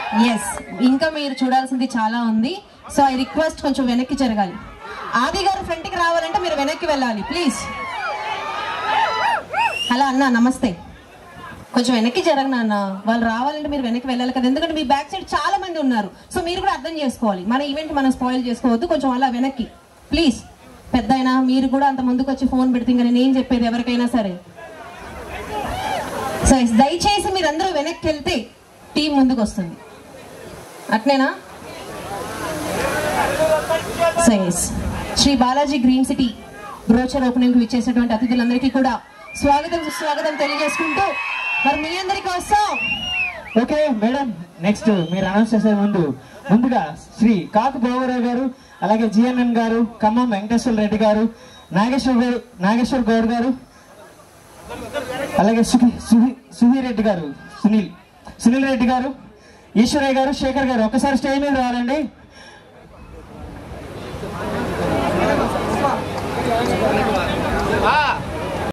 yes ఇంకా మీరు చూడాల్సింది చాలా ఉంది సో ఐ రిక్వెస్ట్ కొంచెం వెనక్కి జరగాలి ఆది గారు ఫ్రంట్కి రావాలంటే మీరు వెనక్కి వెళ్ళాలి ప్లీజ్ హలో అన్న నమస్తే కొంచెం వెనక్కి జరగను అన్న వాళ్ళు రావాలంటే మీరు వెనక్కి వెళ్ళాలి కదా ఎందుకంటే మీ బ్యాక్ సైడ్ చాలా మంది ఉన్నారు సో మీరు కూడా అర్థం చేసుకోవాలి మన ఈవెంట్ మనం స్పాయిల్ చేసుకోవద్దు కొంచెం అలా వెనక్కి ప్లీజ్ పెద్ద అయినా మీరు కూడా అంత ముందుకు వచ్చి ఫోన్ పెడితే ఇంకా నేను ఏం చెప్పేది ఎవరికైనా సరే సో దయచేసి మీరందరూ వెనక్కి వెళ్తే టీం ముందుకు వస్తుంది అట్నేనా so S Sri Balaji green city brochure opening కు ఇచ్చేసినటువంటి అతిథులందరికీ కూడా స్వాగతం సుస్వాగతం తెలియజేసుకుంటూ మరి మీ అందరికీ వస్తాం ఓకే మేడం నెక్స్ట్ మీరు అనౌన్స్ చేసే ముందు ముందుగా శ్రీ కాకు భోగరావు గారు అలాగే జిఎన్ఎన్ గారు ఖమ్మం వెంకటేశ్వర రెడ్డి గారు నాగేశ్వర్ గారు నాగేశ్వర్ గౌడ్ గారు అలాగే సుహి సుహి సుహి రెడ్డి గారు సునీల్ సునీల్ రెడ్డి గారు ఈశ్వరయ్య గారు శేఖర్ గారు ఒకసారి స్టేజ్ మీద రావాలండి